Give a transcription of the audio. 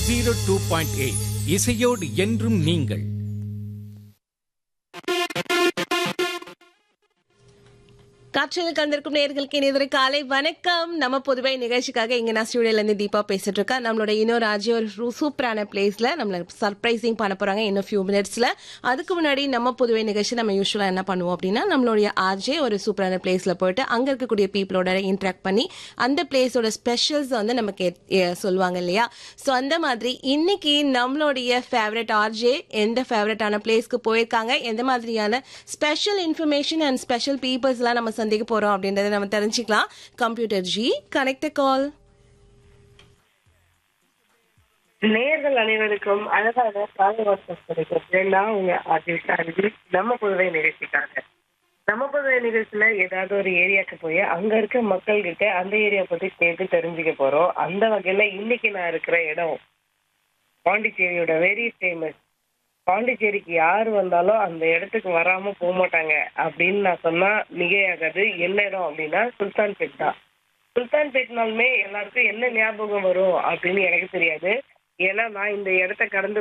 zero two point eight இசையோடு என்றும் நீங்கள் காற்றில் கலந்திருக்கும் நேர்களுக்கு இனிதொரு காலை வணக்கம் நம்ம பொதுவை நிகழ்ச்சிக்காக இங்க நான் ஸ்டூடியோல இருந்து தீபா பேசிட்டு இருக்கேன் நம்மளோட இன்னொரு ஆஜி ஒரு சூ- சூப்பரான பிளேஸ்ல நம்மள சர்ப்ரைசிங் பண்ண போறாங்க இன்னும் ஃபியூ மினிட்ஸ்ல அதுக்கு முன்னாடி நம்ம பொதுவை நிகழ்ச்சி நம்ம யூஸ்வலா என்ன பண்ணுவோம் அப்படின்னா நம்மளுடைய ஆர்ஜே ஒரு சூப்பரான பிளேஸ்ல போயிட்டு அங்க இருக்கக்கூடிய பீப்புளோட இன்டராக்ட் பண்ணி அந்த பிளேஸோட ஸ்பெஷல்ஸ் வந்து நமக்கு எ- எ- சொல்லுவாங்க இல்லையா ஸோ அந்த மாதிரி இன்னைக்கு நம்மளுடைய ஃபேவரட் ஆர்ஜே எந்த ஃபேவரட்டான பிளேஸ்க்கு போயிருக்காங்க எந்த மாதிரியான ஸ்பெஷல் இன்ஃபர்மேஷன் அண்ட் ஸ்பெஷல் பீப்புள்ஸ்லாம் நம்ம சந்திக்க போறோம் அப்படின்றத நம்ம தெரிஞ்சுக்கலாம் கம்ப்யூட்டர் ஜி கனெக்ட் கால் நேர்கள் அனைவருக்கும் அழகான காலை வணக்கம் கிடைக்கிறது நான் உங்க ஆர்ஜி சாரதி நம்ம புதுவை நிகழ்ச்சிக்காக நம்ம புதுவை நிகழ்ச்சியில ஏதாவது ஒரு ஏரியாக்கு போய் அங்க இருக்க மக்கள் கிட்ட அந்த ஏரியா பத்தி கேட்டு தெரிஞ்சுக்க போறோம் அந்த வகையில இன்னைக்கு நான் இருக்கிற இடம் பாண்டிச்சேரியோட வெரி ஃபேமஸ் பாண்டிச்சேரிக்கு யார் வந்தாலும் அந்த இடத்துக்கு வராம போக மாட்டாங்க அப்படின்னு நான் சொன்னா மிகையாகாது என்ன இடம் அப்படின்னா சுல்தான்பேட் தான் சுல்தான்பேட்னாலுமே எல்லாருக்கும் என்ன ஞாபகம் வரும் அப்படின்னு எனக்கு தெரியாது ஏன்னா நான் இந்த இடத்த கடந்து